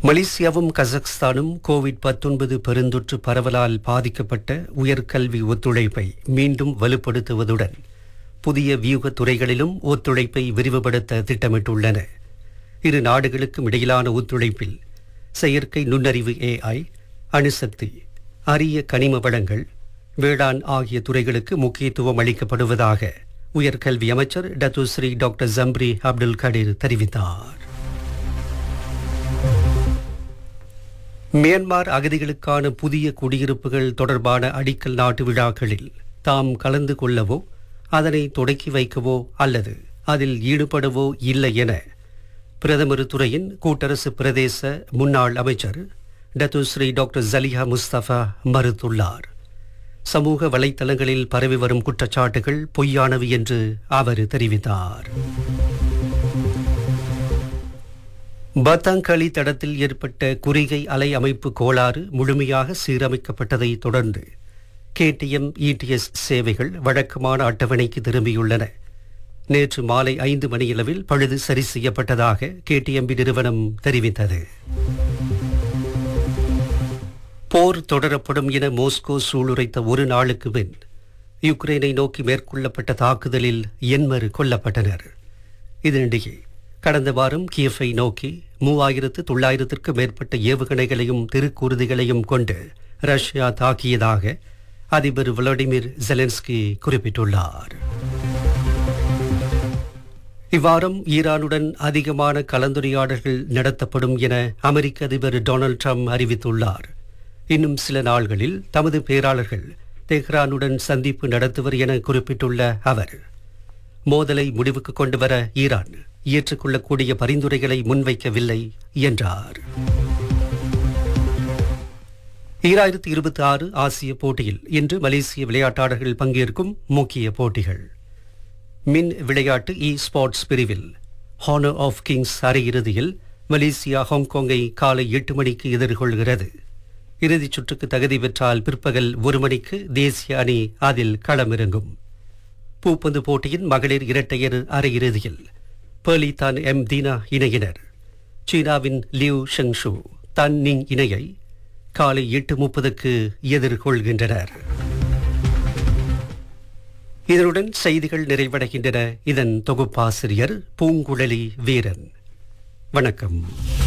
மலேசியாவும் கசக்ஸ்தானும் Covid 19 பெருந்தொற்று பரவலால் பாதிக்கப்பட்ட உயர்கல்வி ஒத்துழைப்பை மீண்டும் வலுப்படுத்துவதுடன் புதிய வியூக துறைகளிலும் ஒத்துழைப்பை விரிவுபடுத்த திட்டமிட்டுள்ளன இரு நாடுகளுக்கும் இடையிலான ஒத்துழைப்பில் செயற்கை நுண்ணறிவு ஏஐ அணுசக்தி அரிய கனிம வளங்கள் வேளாண் ஆகிய துறைகளுக்கு முக்கியத்துவம் அளிக்கப்படுவதாக உயர்கல்வி அமைச்சர் Datuk Seri doctor Zambry Abdul Kadir தெரிவித்தார் மியான்மர் அகதிகளுக்கான புதிய குடியிருப்புகள் தொடர்பான அடிக்கல் நாட்டு விழாக்களில் தாம் கலந்து கொள்ளவோ அதனை தொடக்கி வைக்கவோ அல்லது அதில் ஈடுபடவோ இல்லை என பிரதமர் துறையின் கூட்டரசு பிரதேச முன்னாள் அமைச்சர் டத்துஸ்ரீ டாக்டர் ஜலிஹா முஸ்தபா மறுத்துள்ளார் சமூக வலைத்தளங்களில் பரவி வரும் குற்றச்சாட்டுகள் பொய்யானவை என்று அவர் தெரிவித்தார் பத்தாங்களி தடத்தில் ஏற்பட்ட குறிகை அலை அமைப்பு கோளாறு முழுமையாக சீரமைக்கப்பட்டதை தொடர்ந்து கேடிஎம் இடிஎஸ் சேவைகள் வழக்கமான அட்டவணைக்கு திரும்பியுள்ளன நேற்று மாலை ஐந்து மணியளவில் பழுது சரி செய்யப்பட்டதாக கேடிஎம்பி நிறுவனம் தெரிவித்தது போர் தொடரப்படும் என மோஸ்கோ சூளுரைத்த ஒரு நாளுக்கு பின் யுக்ரைனை நோக்கி மேற்கொள்ளப்பட்ட தாக்குதலில் எண்மரு கொல்லப்பட்டனர் இதனிடையே கடந்த வாரம் கியஃபை நோக்கி மூவாயிரத்து தொள்ளாயிரத்திற்கு மேற்பட்ட ஏவுகணைகளையும் திருக்கூறுதிகளையும் கொண்டு ரஷ்யா தாக்கியதாக அதிபர் விளாடிமிர் ஜெலன்ஸ்கி குறிப்பிட்டுள்ளார் இவ்வாரம் ஈரானுடன் அதிகமான கலந்துரையாடல்கள் நடத்தப்படும் என அமெரிக்க அதிபர் டொனால்ட் ட்ரம்ப் அறிவித்துள்ளார் இன்னும் சில நாள்களில் தமது பேராளர்கள் தெஹ்ரானுடன் சந்திப்பு நடத்துவர் என குறிப்பிட்டுள்ள அவர் மோதலை முடிவுக்கு கொண்டு வர ஈரான் ஏற்றுக்கொள்ளக்கூடிய பரிந்துரைகளை முன்வைக்கவில்லை என்றார் ஈராயிரத்தி இருபத்தி ஆறு ஆசிய போட்டியில் இன்று மலேசிய விளையாட்டாளர்கள் பங்கேற்கும் முக்கிய போட்டிகள் மின் விளையாட்டு இ ஸ்போர்ட்ஸ் பிரிவில் ஹானர் ஆஃப் கிங்ஸ் அரையிறுதியில் மலேசியா ஹாங்காங்கை காலை எட்டு மணிக்கு எதிர்கொள்கிறது இறுதிச் சுற்றுக்கு தகுதி பெற்றால் பிற்பகல் ஒரு மணிக்கு தேசிய அணி அதில் களமிறங்கும் பூப்பந்து போட்டியின் மகளிர் இரட்டையர் அரையிறுதியில் பேர்லிதான் எம் தீனா இணையினர் சீனாவின் லியூ ஷெங்ஷு தன் நிங் இணையை காலை எட்டு முப்பதுக்கு எதிர்கொள்கின்றனர் இதனுடன் செய்திகள் நிறைவடைகின்றன இதன் தொகுப்பாசிரியர் பூங்குழலி வீரன் வணக்கம்